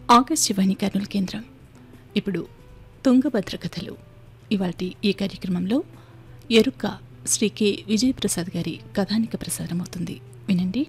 ఆకాశవాణి కర్నూలు కేంద్రం ఇప్పుడు తుంగభద్ర కథలు ఇవాల్టి ఈ కార్యక్రమంలో ఎరుక్క శ్రీ కె విజయప్రసాద్ గారి కథానిక ప్రసారమవుతుంది వినండి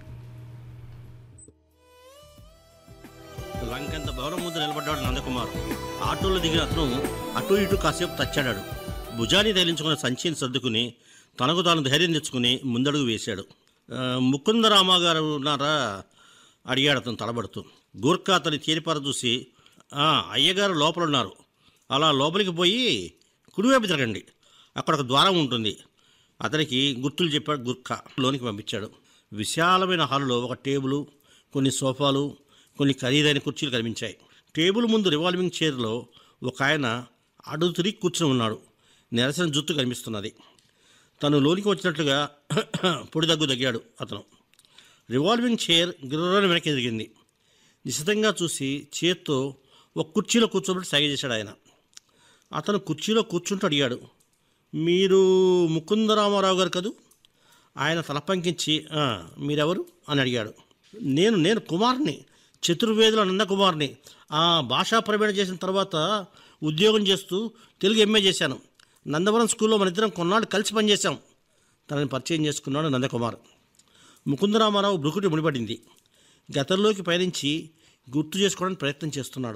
లంకంత భవనం ముందు నిలబడ్డాడు నందకుమార్ ఆటోలో దిగిన అతను అటు ఇటు కాసేపు తచ్చాడాడు భుజాన్ని తేలించుకున్న సంచిని సర్దుకుని తనకు తాను ధైర్యం తెచ్చుకుని ముందడుగు వేశాడు ఆ, ముకుందరామ గారు ఉన్నారా అడిగాడు అతను తడబడుతూ గూర్ఖా అతని తేలిపార చూసి "ఆ, అయ్యగారు లోపల ఉన్నారు అలా లోపలికి పోయి కుడివైపు తిరగండి అక్కడ ఒక ద్వారం ఉంటుంది అతనికి గుర్తులు చెప్పాడు గుర్ఖా లోనికి పంపించాడు విశాలమైన హాలులో ఒక టేబుల్ కొన్ని సోఫాలు కొన్ని ఖరీదైన కుర్చీలు కనిపించాయి టేబుల్ ముందు రివాల్వింగ్ చైర్లో ఒక ఆయన అడుగు తిరిగి కూర్చుని ఉన్నాడు నెరసిన జుత్తు కనిపిస్తున్నది తను లోనికి వచ్చినట్లుగా పొడి దగ్గు దగ్గాడు అతను రివాల్వింగ్ చైర్ గిర్రని వెనక్కి ఎదిగింది నిశితంగా చూసి చేత్తో ఒక కుర్చీలో కూర్చోబెట్టి సాగ చేశాడు ఆయన అతను కుర్చీలో కూర్చుంటూ అడిగాడు మీరు ముకుందరామారావు గారు కదూ ఆయన తలపంకించి "ఆ, మీరెవరు అని అడిగాడు నేను నేను కుమార్ని చతుర్వేదుల నందకుమార్ని ఆ భాషా ప్రవీణ చేసిన తర్వాత ఉద్యోగం చేస్తూ తెలుగు ఎంఏ చేశాను నందవరం స్కూల్లో మన ఇద్దరం కొన్నాళ్ళు కలిసి పనిచేశాం తనని పరిచయం చేసుకున్నాడు నందకుమార్ ముకుందరామారావు బ్రుకుటి ముడిపడింది గతంలోకి పయనించి గుర్తు చేసుకోవడానికి ప్రయత్నం చేస్తున్నాడు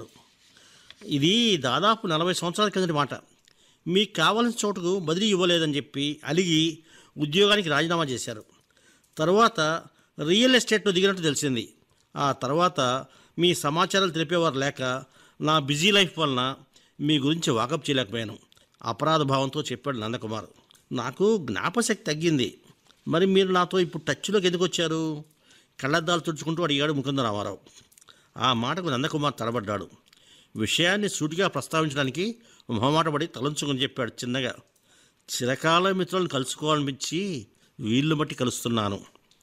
ఇది దాదాపు నలభై సంవత్సరాల కిందటి మాట మీకు కావాల్సిన చోటుకు బదిలీ ఇవ్వలేదని చెప్పి అలిగి ఉద్యోగానికి రాజీనామా చేశారు తర్వాత రియల్ ఎస్టేట్లో దిగినట్టు తెలిసింది ఆ తర్వాత మీ సమాచారాలు తెలిపేవారు లేక నా బిజీ లైఫ్ వలన మీ గురించి వాకప్ చేయలేకపోయాను అపరాధ భావంతో చెప్పాడు నందకుమార్ నాకు జ్ఞాపశక్తి తగ్గింది మరి మీరు నాతో ఇప్పుడు టచ్లోకి ఎందుకు వచ్చారు కళ్ళద్దాలు తుడుచుకుంటూ అడిగాడు ముకుందరామారావు ఆ మాటకు నందకుమార్ తడబడ్డాడు విషయాన్ని సూటిగా ప్రస్తావించడానికి మొహమాటపడి తలంచుకొని చెప్పాడు చిన్నగా చిరకాల మిత్రులను కలుసుకోవాలనిపించి వీళ్ళు బట్టి కలుస్తున్నాను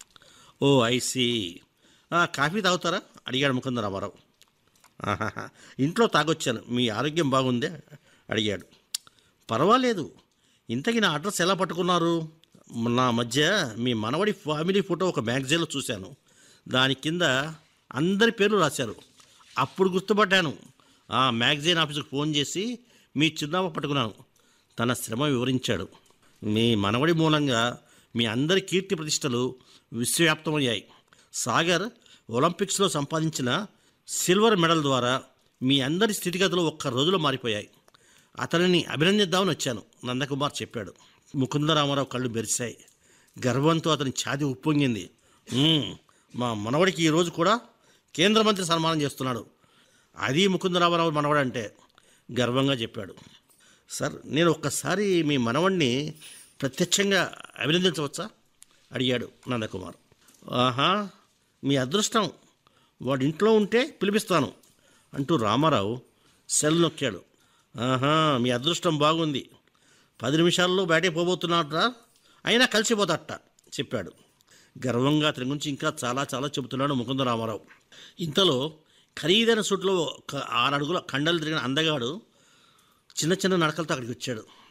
ఓ ఐసి కాఫీ తాగుతారా అడిగాడు ముకుందరామారావు ఆహాహా ఇంట్లో తాగొచ్చాను మీ ఆరోగ్యం బాగుందే అడిగాడు పర్వాలేదు ఇంతకీ నా అడ్రస్ ఎలా పట్టుకున్నారు నా మధ్య మీ మనవడి ఫ్యామిలీ ఫోటో ఒక మ్యాగజైన్లో చూశాను దాని కింద అందరి పేర్లు రాశారు అప్పుడు గుర్తుపట్టాను ఆ మ్యాగజైన్ ఆఫీసుకు ఫోన్ చేసి మీ చిరునామా పట్టుకున్నాను తన శ్రమ వివరించాడు మీ మనవడి మూలంగా మీ అందరి కీర్తి ప్రతిష్టలు విశ్వవ్యాప్తమయ్యాయి సాగర్ ఒలింపిక్స్లో సంపాదించిన సిల్వర్ మెడల్ ద్వారా మీ అందరి స్థితిగతులు ఒక్క రోజులో మారిపోయాయి అతనిని అభినందిద్దామని వచ్చాను నందకుమార్ చెప్పాడు ముకుందరామారావు కళ్ళు మెరిశాయి గర్వంతో అతని ఛాతి ఉప్పొంగింది "ఉమ్, మా మనవడికి ఈరోజు కూడా కేంద్ర మంత్రి సన్మానం చేస్తున్నాడు అది ముకుందరామారావు మనవడు అంటే గర్వంగా చెప్పాడు సార్ నేను ఒక్కసారి మీ మనవడిని ప్రత్యక్షంగా అభినందించవచ్చా అడిగాడు నందకుమార్ ఆహా మీ అదృష్టం వాడి ఇంట్లో ఉంటే పిలిపిస్తాను అంటూ రామారావు సెల్ నొక్కాడు ఆహా మీ అదృష్టం బాగుంది పది నిమిషాల్లో బయటకు పోబోతున్నాడరా అయినా కలిసిపోతాడట చెప్పాడు గర్వంగా అతని గురించి ఇంకా చాలా చాలా చెబుతున్నాడు ముకుంద రామారావు ఇంతలో ఖరీదైన సూట్లో ఒక ఆరు అడుగుల కండలు తిరిగిన అందగాడు చిన్న చిన్న నడకలతో అక్కడికి వచ్చాడు